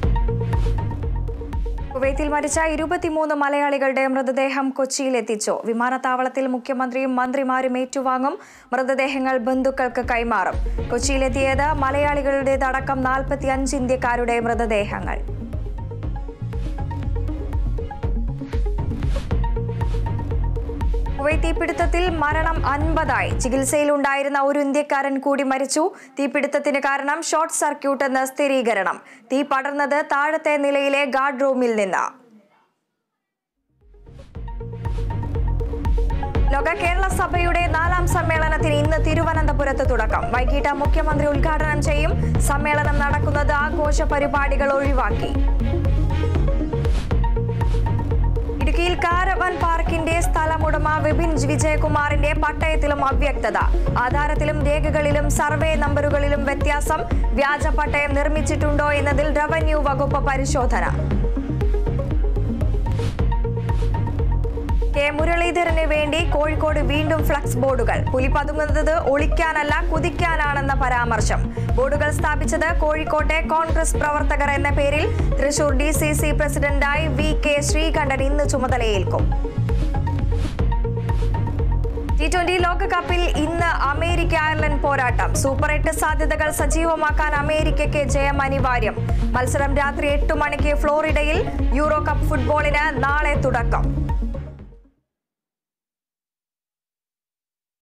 കുവൈത്തിൽ മരിച്ച ഇരുപത്തിമൂന്ന് മലയാളികളുടെ മൃതദേഹം കൊച്ചിയിൽ എത്തിച്ചു വിമാനത്താവളത്തിൽ മുഖ്യമന്ത്രിയും മന്ത്രിമാരും ഏറ്റുവാങ്ങും മൃതദേഹങ്ങൾ ബന്ധുക്കൾക്ക് കൈമാറും കൊച്ചിയിലെത്തിയത് മലയാളികളുടേതടക്കം നാൽപ്പത്തി അഞ്ച് ഇന്ത്യക്കാരുടെ മൃതദേഹങ്ങൾ കുവൈത്ത് തീപിടുത്തത്തിൽ മരണം അൻപതായി ചികിത്സയിലുണ്ടായിരുന്ന ഒരു ഇന്ത്യക്കാരൻ കൂടി മരിച്ചു തീപിടുത്തത്തിന് കാരണം ഷോർട്ട് സർക്യൂട്ട് എന്ന് സ്ഥിരീകരണം തീ പടർന്നത് താഴത്തെ നിലയിലെ ഗാർഡ് റൂമിൽ നിന്ന് ലോക കേരള സഭയുടെ നാലാം സമ്മേളനത്തിന് ഇന്ന് തിരുവനന്തപുരത്ത് തുടക്കം വൈകിട്ട് മുഖ്യമന്ത്രി ഉദ്ഘാടനം ചെയ്യും സമ്മേളനം നടക്കുന്നത് ആഘോഷ പരിപാടികൾ ഒഴിവാക്കി ഇടുക്കിയിൽ കാരവൻ പാർക്കിന്റെ സ്ഥലമുടമ വിപിൻ വിജയകുമാറിന്റെ പട്ടയത്തിലും അവ്യക്തത ആധാരത്തിലും രേഖകളിലും സർവേ നമ്പറുകളിലും വ്യത്യാസം വ്യാജ പട്ടയം നിർമ്മിച്ചിട്ടുണ്ടോ എന്നതിൽ റവന്യൂ വകുപ്പ് പരിശോധന കെ മുരളീധരന് വേണ്ടി കോഴിക്കോട് വീണ്ടും ഫ്ലക്സ് ബോർഡുകൾ പുലി പതുങ്ങുന്നത് ഒളിക്കാനല്ല കുതിക്കാനാണെന്ന പരാമർശം ബോർഡുകൾ സ്ഥാപിച്ചത് കോഴിക്കോട്ടെ കോൺഗ്രസ് പ്രവർത്തകർ എന്ന പേരിൽ തൃശൂർ ഡി സി സി പ്രസിഡന്റായി വി കെ ശ്രീകണ്ഠൻ ഇന്ന് ചുമതലയേൽക്കും ടി ട്വന്റി ലോകകപ്പിൽ ഇന്ന് അമേരിക്ക അയർലൻഡ് പോരാട്ടം സൂപ്പർ എട്ട് സാധ്യതകൾ സജീവമാക്കാൻ അമേരിക്കയ്ക്ക് ജയം അനിവാര്യം മത്സരം രാത്രി എട്ട് മണിക്ക് ഫ്ലോറിഡയിൽ യൂറോ കപ്പ് ഫുട്ബോളിന് നാളെ തുടക്കം